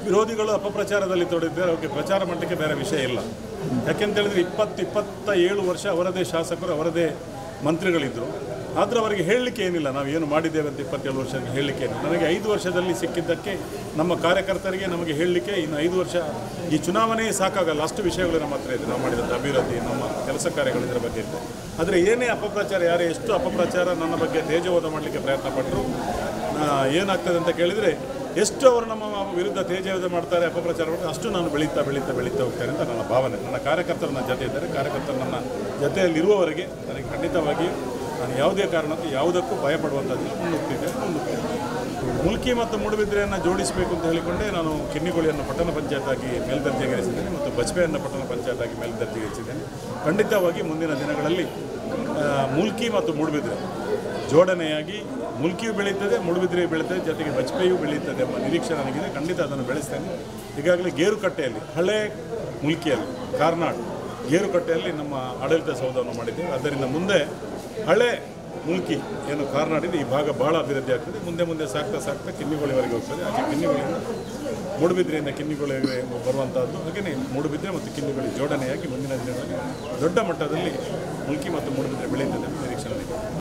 ವಿರೋಧಿಗಳು ಅಪಪ್ರಚಾರದಲ್ಲಿ ತೊಡಗಿದ್ದಾರೆ ಅವಕ್ಕೆ ಪ್ರಚಾರ ಮಾಡಲಿಕ್ಕೆ ಬೇರೆ ವಿಷಯ ಇಲ್ಲ ಯಾಕೆಂತೇಳಿದ್ರೆ ಇಪ್ಪತ್ತು ಇಪ್ಪತ್ತ ಏಳು ವರ್ಷ ಅವರದೇ ಶಾಸಕರು ಅವರದೇ ಮಂತ್ರಿಗಳಿದ್ದರು ಆದರೆ ಅವರಿಗೆ ಹೇಳಲಿಕ್ಕೆ ಏನಿಲ್ಲ ನಾವು ಏನು ಮಾಡಿದ್ದೇವೆ ಅಂತ ಇಪ್ಪತ್ತೇಳು ವರ್ಷ ಹೇಳಲಿಕ್ಕೆ ಏನಿಲ್ಲ ನನಗೆ ಐದು ವರ್ಷದಲ್ಲಿ ಸಿಕ್ಕಿದ್ದಕ್ಕೆ ನಮ್ಮ ಕಾರ್ಯಕರ್ತರಿಗೆ ನಮಗೆ ಹೇಳಲಿಕ್ಕೆ ಇನ್ನು ಐದು ವರ್ಷ ಈ ಚುನಾವಣೆ ಸಾಕಾಗಲ್ಲ ಅಷ್ಟು ವಿಷಯಗಳು ನಮ್ಮ ಹತ್ರ ಇದೆ ನಾವು ಮಾಡಿದಂಥ ಅಭಿವೃದ್ಧಿ ನಮ್ಮ ಕೆಲಸ ಕಾರ್ಯಗಳು ಇದರ ಬಗ್ಗೆ ಇದೆ ಆದರೆ ಏನೇ ಅಪಪ್ರಚಾರ ಯಾರೇ ಎಷ್ಟು ಅಪಪ್ರಚಾರ ನನ್ನ ಬಗ್ಗೆ ತೇಜೋವಧ ಮಾಡಲಿಕ್ಕೆ ಪ್ರಯತ್ನ ಪಟ್ಟರು ಏನಾಗ್ತದೆ ಅಂತ ಕೇಳಿದರೆ ಎಷ್ಟು ಅವರು ನಮ್ಮ ವಿರುದ್ಧ ತೇಜೋವಧ ಮಾಡ್ತಾರೆ ಅಪಪ್ರಚಾರ ಮಾಡ್ತಾರೆ ಅಷ್ಟು ನಾನು ಬೆಳೀತಾ ಬೆಳೀತಾ ಬೆಳೀತಾ ಹೋಗ್ತೇನೆ ಅಂತ ನನ್ನ ಭಾವನೆ ನನ್ನ ಕಾರ್ಯಕರ್ತರು ನನ್ನ ಜೊತೆ ಇದ್ದಾರೆ ಕಾರ್ಯಕರ್ತರು ನನ್ನ ಜೊತೆಯಲ್ಲಿರುವವರೆಗೆ ನನಗೆ ಖಂಡಿತವಾಗಿಯೂ ನಾನು ಯಾವುದೇ ಕಾರಣಕ್ಕೂ ಯಾವುದಕ್ಕೂ ಭಯಪಡುವಂಥದ್ದು ಮುನ್ನುಗ್ತಿದ್ದೇನೆ ಮುನ್ನುಗ್ತೇನೆ ಮುಲ್ಕಿ ಮತ್ತು ಮೂಡುಬಿದ್ರೆಯನ್ನು ಜೋಡಿಸಬೇಕು ಅಂತ ಹೇಳಿಕೊಂಡೇ ನಾನು ಕಿನ್ನಿಗೋಳಿಯನ್ನು ಪಟ್ಟಣ ಪಂಚಾಯತ್ ಆಗಿ ಮೇಲ್ದರ್ಜೆಗೇರಿಸಿದ್ದೇನೆ ಮತ್ತು ಬಜ್ಪೆಯನ್ನು ಪಟ್ಟಣ ಪಂಚಾಯತ್ ಆಗಿ ಮೇಲ್ದರ್ಜೆಗೇರಿಸಿದ್ದೇನೆ ಖಂಡಿತವಾಗಿ ಮುಂದಿನ ದಿನಗಳಲ್ಲಿ ಆ, ಮುಲ್ಕಿ ಮತ್ತು ಮೂಡುಬಿದ್ರೆ ಜೋಡಣೆಯಾಗಿ ಮುಲ್ಕಿಯು ಬೆಳೀತದೆ ಮೂಡುಬಿದ್ರೆಯು ಬೆಳೀತದೆ ಜೊತೆಗೆ ಬಜ್ಪೆಯು ಬೆಳೀತದೆ ಎಂಬ ನಿರೀಕ್ಷೆ ನನಗಿದೆ ಖಂಡಿತ ಅದನ್ನು ಬೆಳೆಸ್ತೇನೆ ಈಗಾಗಲೇ ಗೇರುಕಟ್ಟೆಯಲ್ಲಿ ಹಳೆ ಮುಲ್ಕಿಯಲ್ಲಿ ಕಾರ್ನಾಡ್ ಗೇರುಕಟ್ಟೆಯಲ್ಲಿ ನಮ್ಮ ಆಡಳಿತ ಸೌಧವನ್ನು ಮಾಡಿದ್ದೇವೆ ಆದ್ದರಿಂದ ಮುಂದೆ ಹಳೆ ಮುಲ್ಕಿ ಏನು ಕಾರ್ನಾಡಿದೆ ಈ ಭಾಗ ಬಹಳ ಅಭಿವೃದ್ಧಿ ಆಗ್ತದೆ ಮುಂದೆ ಮುಂದೆ ಸಾಕ್ತಾ ಸಾಕ್ತಾ ಕಿನ್ನಿಗೋಳಿವರೆಗೆ ಹೋಗ್ತದೆ ಆಚೆ ಕಿನ್ನಿಗೋಳಿಯಿಂದ ಮೂಡುಬಿದ್ರೆಯಿಂದ ಕಿನ್ನಿಗೋಳಿಗೆ ಬರುವಂಥದ್ದು ಹಾಗೆಯೇ ಮೂಡುಬಿದ್ರೆ ಮತ್ತು ಕಿನ್ನಿಗೋಳಿ ಜೋಡಣೆಯಾಗಿ ಮುಂದಿನ ದಿನಗಳಲ್ಲಿ ದೊಡ್ಡ ಮಟ್ಟದಲ್ಲಿ ಮುಲ್ಕಿ ಮತ್ತು ಮೂಡುಬಿದ್ರೆ ಬೆಳೆಯುತ್ತದೆ ಎಂಬ ನಿರೀಕ್ಷೆ ನನಗಿದೆ